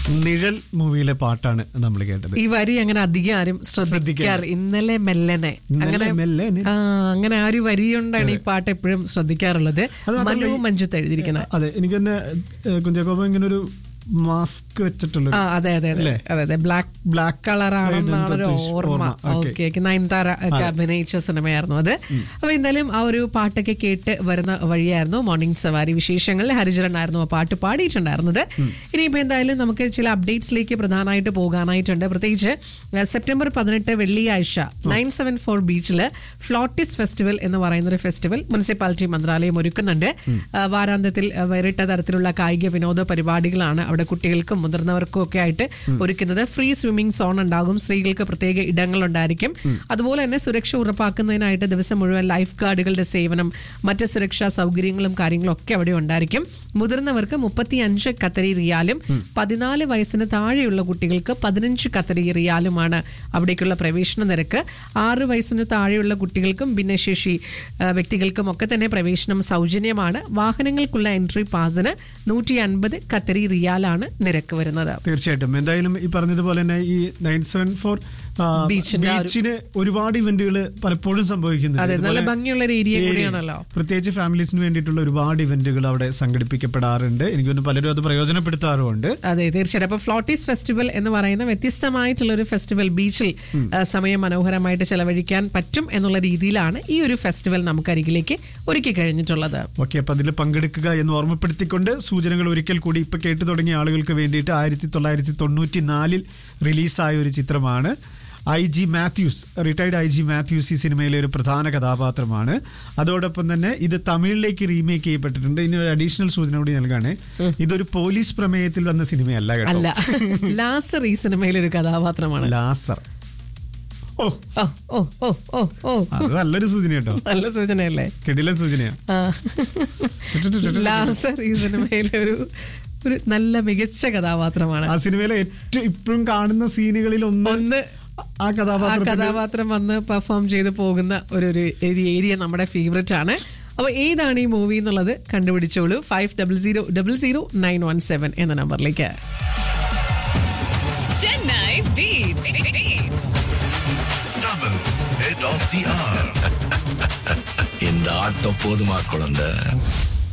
നിഴൽ മൂവിയിലെ പാട്ടാണ് നമ്മൾ കേട്ടത് ഈ വരി അങ്ങനെ അധികം ആരും ശ്രദ്ധിക്കാറ് ഇന്നലെ മെല്ലനെ ഇന്നലെ അങ്ങനെ മെല്ലനെ. ആ അങ്ങനെ ആ ഒരു വരി കൊണ്ടാണ് ഈ പാട്ട് എപ്പോഴും ശ്രദ്ധിക്കാറുള്ളത് അത് മാത്രമല്ല മനു ഈ- മഞ്ജുത്ത് എഴുതിയിരിക്കുന്നത് അതെ എനിക്ക് തന്നെ കുഞ്ചാക്കോബ ഇങ്ങനെ ഒരു മാസ്ക് വെച്ചിട്ടുള്ള ആ അതെ അതെ അതെ അല്ലേ? അതെ അതെ ബ്ലാക്ക് ബ്ലാക്ക് കളറാണെന്നാണ് ഒരു ഓർമ്മ. ഓർമ്മ ഓക്കേ. ഓക്കെ നയൻതാര ഒക്കെ അഭിനയിച്ച സിനിമയായിരുന്നു അത് അപ്പൊ എന്തായാലും ആ ഒരു പാട്ടൊക്കെ കേട്ട് വരുന്ന വഴിയായിരുന്നു മോർണിംഗ് സവാരി വിശേഷങ്ങളിൽ ഹരിചരനായിരുന്നു ആ പാട്ട് പാടിയിട്ടുണ്ടായിരുന്നത് ഇനിയിപ്പോ എന്തായാലും നമുക്ക് ചില അപ്ഡേറ്റ്സിലേക്ക് പ്രധാനമായിട്ട് പോകാനായിട്ടുണ്ട് പ്രത്യേകിച്ച് ഏഹ്, സെപ്റ്റംബർ പതിനെട്ട് വെള്ളിയാഴ്ച നയൻ സെവൻ ഫോർ ബീച്ചിൽ ഫ്ലോട്ടിസ് ഫെസ്റ്റിവൽ എന്ന് പറയുന്ന ഒരു ഫെസ്റ്റിവൽ മുനിസിപ്പാലിറ്റി മന്ത്രാലയം ഒരുക്കുന്നുണ്ട് ആ, വാരാന്ത്യത്തിൽ ആ, വേറിട്ട തരത്തിലുള്ള കായിക വിനോദ പരിപാടികളാണ് അവിടെ കുട്ടികൾക്കും മുതിർന്നവർക്കും ഒക്കെ ആയിട്ട് ഒരുക്കുന്നത് ഫ്രീ സ്വിമ്മിംഗ് സോൺ ഉണ്ടാകും സ്ത്രീകൾക്ക് പ്രത്യേക ഇടങ്ങൾ ഉണ്ടായിരിക്കും അതുപോലെ തന്നെ സുരക്ഷ ഉറപ്പാക്കുന്നതിനായിട്ട് ദിവസം മുഴുവൻ ലൈഫ് ഗാർഡുകളുടെ സേവനം മറ്റ് സുരക്ഷാ സൗകര്യങ്ങളും കാര്യങ്ങളും ഒക്കെ അവിടെ ഉണ്ടായിരിക്കും മുതിർന്നവർക്ക് മുപ്പത്തി അഞ്ച് കത്തരി റിയാലും പതിനാല് വയസ്സിന് താഴെയുള്ള കുട്ടികൾക്ക് പതിനഞ്ച് കത്തരി റിയാലുമാണ് അവിടേക്കുള്ള പ്രവേശന നിരക്ക് ആറ് വയസ്സിന് താഴെയുള്ള കുട്ടികൾക്കും ഭിന്നശേഷി ആ, വ്യക്തികൾക്കും ഒക്കെ തന്നെ പ്രവേശനം സൗജന്യമാണ് വാഹനങ്ങൾക്കുള്ള എൻട്രി പാസിന് നൂറ്റി അൻപത് കത്തരി റിയാലാണ് നിരക്ക് വരുന്നത് തീർച്ചയായിട്ടും എന്തായാലും ഈ പറഞ്ഞതുപോലെ തന്നെ ഈ നയൻ സെവൻ ഫോർ ബീച്ചിന്റെ ആ ഒരു- ബീച്ചിന് ഒരുപാട് ഇവന്റുകൾ പലപ്പോഴും സംഭവിക്കുന്നുണ്ട് അതെ നല്ല ഇതുപോലെ ഭംഗിയുള്ള ഒരു ഏരിയ ഏരിയ. കൂടിയാണല്ലോ പ്രത്യേകിച്ച് ഫാമിലീസിന് വേണ്ടിയിട്ടുള്ള ഒരുപാട് ഇവന്റുകൾ അവിടെ സംഘടിപ്പിക്കപ്പെടാറുണ്ട് എനിക്ക് തോന്നുന്നു പലരും അത് പ്രയോജനപ്പെടുത്താറുമുണ്ട് അതെ തീർച്ചയായിട്ടും അപ്പൊ ഫ്ലോട്ടീസ് ഫെസ്റ്റിവൽ എന്ന് പറയുന്ന വ്യത്യസ്തമായിട്ടുള്ള ഒരു ഫെസ്റ്റിവൽ ബീച്ചിൽ ആ, സമയം മനോഹരമായിട്ട് ചെലവഴിക്കാൻ പറ്റും എന്നുള്ള രീതിയിലാണ് ഈ ഒരു ഫെസ്റ്റിവൽ നമുക്ക് അരികിലേക്ക് ഒരുക്കി കഴിഞ്ഞിട്ടുള്ളത് ഓക്കെ അപ്പൊ അതിൽ പങ്കെടുക്കുക എന്ന് ഓർമ്മപ്പെടുത്തിക്കൊണ്ട് സൂചനകൾ ഒരിക്കൽ കൂടി ഇപ്പൊ കേട്ടു തുടങ്ങിയ ആളുകൾക്ക് വേണ്ടിയിട്ട് ആയിരത്തി തൊള്ളായിരത്തി തൊണ്ണൂറ്റി നാലിൽ റിലീസായ ഒരു ചിത്രമാണ് I G Mathews retired I G Mathews ഈ സിനിമയിലെ ഒരു പ്രധാന കഥാപാത്രമാണ് അതോടൊപ്പം തന്നെ ഇത് തമിഴിലേക്ക് റീമേക്ക് ചെയ്യപ്പെട്ടിട്ടുണ്ട് ഇനി ഒരു അഡീഷണൽ സൂചന കൂടി നൽകാണ് ഇതൊരു പോലീസ് പ്രമേയത്തിൽ വന്ന സിനിമയല്ല കേട്ടോ അല്ല ലാസർ ഈ സിനിമയിലെ ഒരു കഥാപാത്രമാണ് ലാസർ ഓ ഓ ഓ ഓ ഓ ഓ അത് നല്ലൊരു സൂചന കേട്ടോ നല്ല സൂചനയല്ലേ കെടിലൻ സൂചനയാ ആ. ലാസർ ഈ സിനിമയിലെ ഒരു ഒരു നല്ല മികച്ച കഥാപാത്രമാണ് ആ സിനിമയിലെ ഏറ്റവും ഇപ്പോഴും കാണുന്ന സീനുകളിൽ ഒന്ന് ഒന്ന് ആ ആ കഥാപാത്രത്തിന്റെ കഥാപാത്രം വന്ന് പെർഫോം ചെയ്ത് പോകുന്ന ഒരു ഒരു ഒരു ഏരിയ നമ്മുടെ ഫേവറേറ്റ് ആണ് അപ്പൊ ഏതാണ് ഈ മൂവി എന്നുള്ളത് കണ്ടുപിടിച്ചോളൂ five double zero double zero nine one seven എന്ന നമ്പറിലേക്ക് Chennai Beats. Beats. Tamil, head of the hour. இந்த ஆட்டம் போதுமா குழந்தை